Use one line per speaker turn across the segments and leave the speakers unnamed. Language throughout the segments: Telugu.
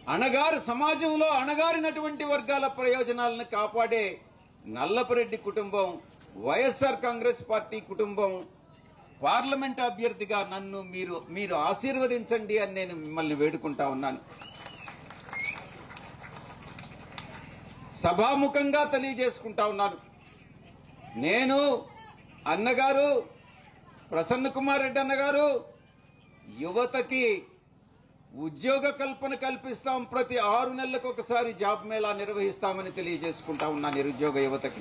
అణగారు సమాజంలో అణగారినటువంటి వర్గాల ప్రయోజనాలను కాపాడే నల్లపరెడ్డి కుటుంబం వైఎస్ఆర్ కాంగ్రెస్ పార్టీ కుటుంబం పార్లమెంట్ అభ్యర్థిగా నన్ను మీరు మీరు ఆశీర్వదించండి అని నేను మిమ్మల్ని వేడుకుంటా ఉన్నాను సభాముఖంగా తెలియజేసుకుంటా ఉన్నాను నేను అన్నగారు ప్రసన్న కుమార్ రెడ్డి అన్నగారు యువతకి ఉద్యోగ కల్పన కల్పిస్తాం ప్రతి ఆరు నెలలకు ఒకసారి జాబ్ మేళా నిర్వహిస్తామని తెలియజేసుకుంటా ఉన్నా నిరుద్యోగ యువతకి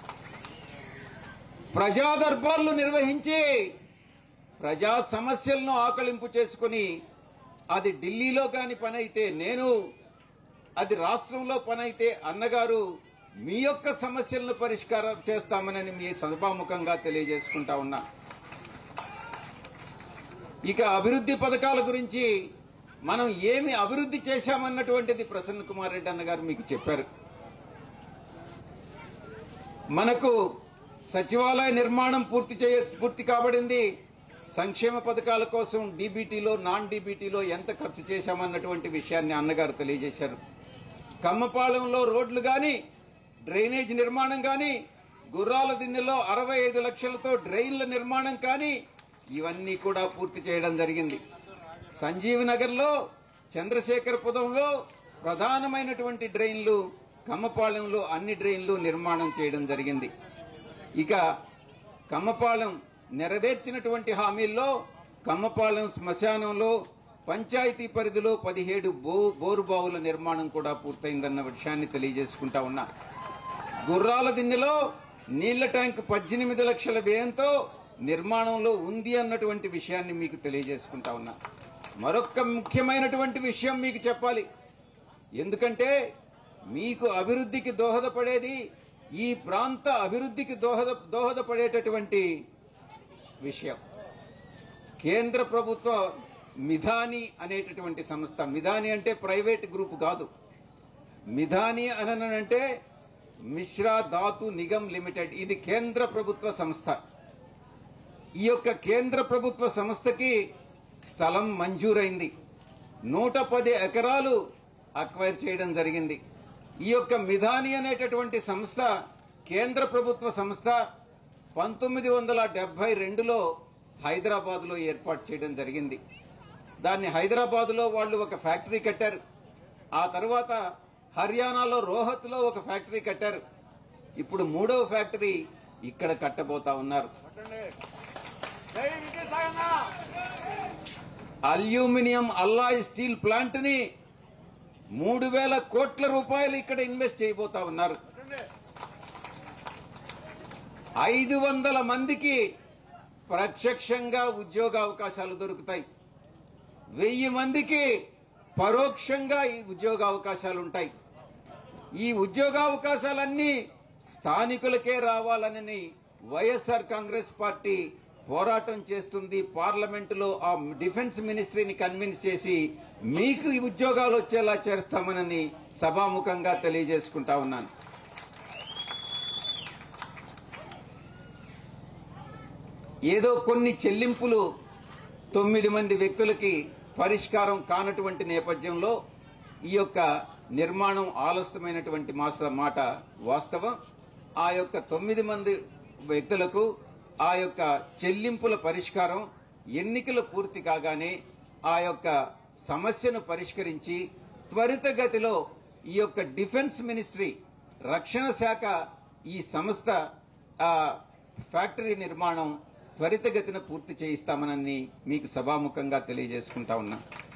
ప్రజా దర్బార్లు నిర్వహించి ప్రజా సమస్యలను ఆకలింపు చేసుకుని అది ఢిల్లీలో కాని పని అయితే నేను అది రాష్ట్రంలో పని అయితే అన్నగారు మీ యొక్క సమస్యలను పరిష్కారం చేస్తామని మీ సభాముఖంగా తెలియజేసుకుంటా ఉన్నా ఇక అభివృద్ధి పథకాల గురించి మనం ఏమి అభివృద్ధి చేశామన్నటువంటిది ప్రసన్న కుమార్ రెడ్డి అన్నగారు మీకు చెప్పారు మనకు సచివాలయ నిర్మాణం పూర్తి చేయ పూర్తి కాబడింది సంక్షేమ పథకాల కోసం డీబీటీలో నాన్ డీబీటీలో ఎంత ఖర్చు చేశామన్నటువంటి విషయాన్ని అన్నగారు తెలియజేశారు కమ్మపాలెంలో రోడ్లు గాని డ్రైనేజ్ నిర్మాణం గాని గుర్రాల దిన్నెలో అరవై ఐదు లక్షలతో డ్రైన్ల నిర్మాణం కానీ ఇవన్నీ కూడా పూర్తి చేయడం జరిగింది సంజీవ్ నగర్లో చంద్రశేఖరపురంలో ప్రధానమైనటువంటి డ్రైన్లు కమ్మపాలెంలో అన్ని డ్రైన్లు నిర్మాణం చేయడం జరిగింది ఇక కమ్మపాలెం నెరవేర్చినటువంటి హామీల్లో కమ్మపాలెం శ్మశానంలో పంచాయతీ పరిధిలో పదిహేడు బో బోరు బావుల నిర్మాణం కూడా పూర్తయిందన్న విషయాన్ని తెలియజేసుకుంటా ఉన్నా గుర్రాల దిన్నెలో నీళ్ల ట్యాంక్ పద్దెనిమిది లక్షల వ్యయంతో నిర్మాణంలో ఉంది అన్నటువంటి విషయాన్ని మీకు తెలియజేసుకుంటా ఉన్నా మరొక ముఖ్యమైనటువంటి విషయం మీకు చెప్పాలి ఎందుకంటే మీకు అభివృద్ధికి దోహదపడేది ఈ ప్రాంత అభివృద్ధికి దోహద దోహదపడేటటువంటి విషయం కేంద్ర ప్రభుత్వ మిధాని అనేటటువంటి సంస్థ మిధాని అంటే ప్రైవేట్ గ్రూప్ కాదు మిధాని అననంటే మిశ్రా ధాతు నిగమ్ లిమిటెడ్ ఇది కేంద్ర ప్రభుత్వ సంస్థ ఈ యొక్క కేంద్ర ప్రభుత్వ సంస్థకి స్థలం మంజూరైంది నూట పది ఎకరాలు అక్వైర్ చేయడం జరిగింది ఈ యొక్క మిధాని అనేటటువంటి సంస్థ కేంద్ర ప్రభుత్వ సంస్థ పంతొమ్మిది వందల డెబ్బై రెండులో హైదరాబాద్ లో ఏర్పాటు చేయడం జరిగింది దాన్ని హైదరాబాద్ లో వాళ్ళు ఒక ఫ్యాక్టరీ కట్టారు ఆ తర్వాత హర్యానాలో రోహత్ లో ఒక ఫ్యాక్టరీ కట్టారు ఇప్పుడు మూడవ ఫ్యాక్టరీ ఇక్కడ కట్టబోతా ఉన్నారు అల్యూమినియం అల్లాయ్ స్టీల్ ప్లాంట్ ని మూడు వేల కోట్ల రూపాయలు ఇక్కడ ఇన్వెస్ట్ చేయబోతా ఉన్నారు ఐదు వందల మందికి ప్రత్యక్షంగా ఉద్యోగ అవకాశాలు దొరుకుతాయి వెయ్యి మందికి పరోక్షంగా ఈ ఉద్యోగ అవకాశాలు ఉంటాయి ఈ ఉద్యోగావకాశాలన్నీ స్థానికులకే రావాలని వైఎస్ఆర్ కాంగ్రెస్ పార్టీ పోరాటం చేస్తుంది పార్లమెంటులో ఆ డిఫెన్స్ మినిస్ట్రీని కన్విన్స్ చేసి మీకు ఈ ఉద్యోగాలు వచ్చేలా చేస్తామనని సభాముఖంగా తెలియజేసుకుంటా ఉన్నాను ఏదో కొన్ని చెల్లింపులు తొమ్మిది మంది వ్యక్తులకి పరిష్కారం కానటువంటి నేపథ్యంలో ఈ యొక్క నిర్మాణం ఆలస్యమైనటువంటి మాస మాట వాస్తవం ఆ యొక్క తొమ్మిది మంది వ్యక్తులకు ఆ యొక్క చెల్లింపుల పరిష్కారం ఎన్నికలు పూర్తి కాగానే ఆ యొక్క సమస్యను పరిష్కరించి త్వరితగతిలో ఈ యొక్క డిఫెన్స్ మినిస్ట్రీ రక్షణ శాఖ ఈ సంస్థ ఆ, ఫ్యాక్టరీ నిర్మాణం త్వరితగతిన పూర్తి చేయిస్తామనని మీకు సభాముఖంగా తెలియజేసుకుంటా ఉన్నా